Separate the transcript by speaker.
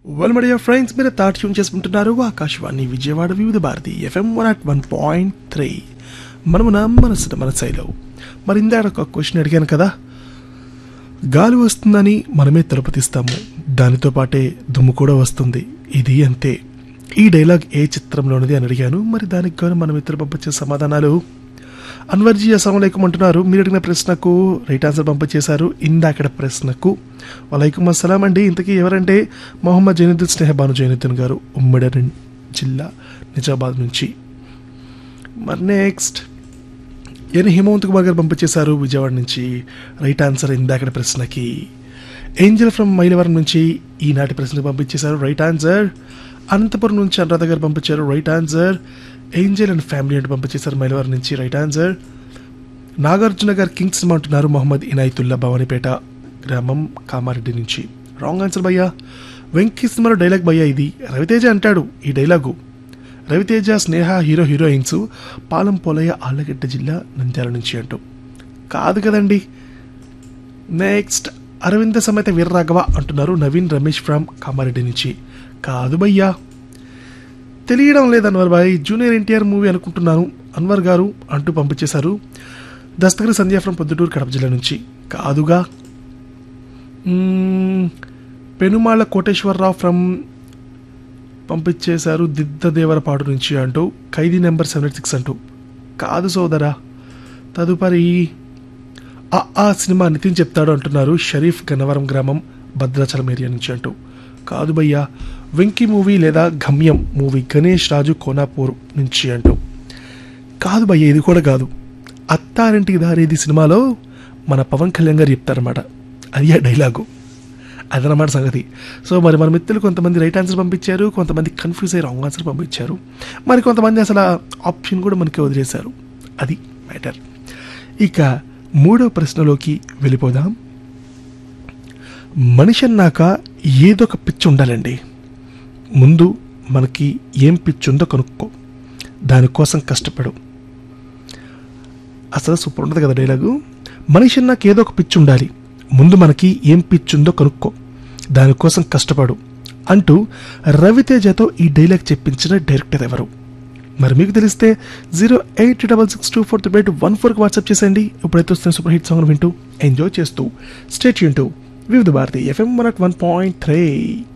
Speaker 1: well my dear friends మీరు థాట్ tune చేసుకుంటున్నారు Akashvani Vijayawada Vividha Bharati FM one at one point three మనమున మనసు మన శైలో మరి ఇందాక ఒక క్వశ్చన్ అడిగాను కదా గాలి వస్తుందని మనమే తిరుపతిస్తాము దానితో పాటే దుమ్ము కూడా వస్తుంది ఇది అంతే ఈ డైలాగ్ ఏ చిత్రంలోనిది అని అడిగాను మరి దానికి గాను మనం ఇద్దరు పంపించే సమాధానాలు అన్వర్జీ అస్సలం అంటున్నారు మీరు అడిగిన ప్రశ్నకు రైట్ ఆన్సర్ పంపించేశారు ఇందాకడ ప్రశ్నకు వలైకుం అస్సలాం అండి ఇంతకీ ఎవరంటే మొహమ్మద్ జైనుద్దీన్ స్నేహబాను జైనుద్దీన్ గారు ఉమ్మడి జిల్లా నిజామాబాద్ నుంచి మరి నెక్స్ట్ ఎన్ హిమవంత్ కుమార్ గారు పంపించేశారు విజయవాడ నుంచి రైట్ ఆన్సర్ ఇందాకడ ప్రశ్నకి ఏంజల్ ఫ్రమ్ మైలవరం నుంచి ఈనాటి ప్రశ్నకు పంపించేశారు రైట్ ఆన్సర్ అనంతపురం నుంచి అనురాధ గారు పంపించారు right answer angel and family అంటూ పంపించేశారు మైలవరం నుంచి రైట్ ఆన్సర్ నాగార్జున గారు కింగ్ సినిమా అంటున్నారు మొహమ్మద్ ఇనాయతుల్లా భవానీపేట గ్రామం కామారెడ్డి నుంచి రాంగ్ ఆన్సర్ భయ్యా వెంకీ సినిమాలో డైలాగ్ భయ్యా ఇది రవితేజ అంటాడు ఈ dialogue Raviteja Sneha hero heroines Palam Polaiah Allagadda జిల్లా నంద్యాల నుంచి అంటూ కాదు కదండి నెక్స్ట్ అరవింద సమేత వీరరాఘవ అంటున్నారు నవీన్ రమేష్ ఫ్రమ్ కామారెడ్డి నుంచి కాదు భయ్యా తెలియడం లేదు అన్వర్ భాయ్ జూనియర్ ఎన్టీఆర్ మూవీ అనుకుంటున్నాను అన్వర్ గారు అంటూ పంపించేశారు దస్తగిరి సంధ్య ఫ్రమ్ పొద్దుటూరు కడప జిల్లా నుంచి కాదుగా మ్మ్, పెనుమాళ్ళ కోటేశ్వరరావు ఫ్రమ్ పంపించేశారు దిద్దదేవరపాడు నుంచి అంటూ ఖైదీ నెంబర్ సెవెన్ సిక్స్ అంటూ కాదు సోదరా తదుపరి ఆ ఆ సినిమా నితిన్ చెప్తాడు అంటున్నారు షరీఫ్ గన్నవరం గ్రామం భద్రాచలం ఏరియా నుంచి అంటూ కాదు భయ్యా వెంకీ మూవీ లేదా గమ్యం మూవీ గణేష్ రాజు కోనాపూర్ నుంచి అంటూ కాదు భయ్య ఇది కూడా కాదు అత్తారింటికి దారేది సినిమాలో మన పవన్ కళ్యాణ్ గారు చెప్తారన్నమాట అది ఆ డైలాగు అదనమాట సంగతి సో మరి మన మిత్రులు కొంతమంది రైట్ ఆన్సర్ పంపించారు కొంతమంది కన్ఫ్యూజ్ అయ్యి రాంగ్ ఆన్సర్ పంపించారు మరి కొంతమంది అసలు ఆప్షన్ కూడా మనకి వదిలేశారు అది మ్యాటర్ ఇక మూడో ప్రశ్నలోకి వెళ్ళిపోదాం మనిషి అన్నాక ఏదో ఒక పిచ్చి ఉండాలండి ముందు మనకి ఏం పిచ్చి ఉందో కనుక్కో దానికోసం కష్టపడు అసలు సూపర్ ఉంటుంది కదా డైలాగు మనిషి అన్నాక ఏదో ఒక పిచ్చి ఉండాలి ముందు మనకి ఏం పిచ్చి ఉందో కనుక్కో దానికోసం కష్టపడు అంటూ రవితేజతో ఈ డైలాగ్ చెప్పించిన డైరెక్టర్ ఎవరు మరి మీకు తెలిస్తే zero eight double six two four eight one ఫోర్కి వాట్సాప్ చేసేయండి ఇప్పుడైతే వస్తున్న సూపర్ హిట్ సాంగ్ వింటూ ఎంజాయ్ చేస్తూ stay tune Vividh Bharati FM one at one point three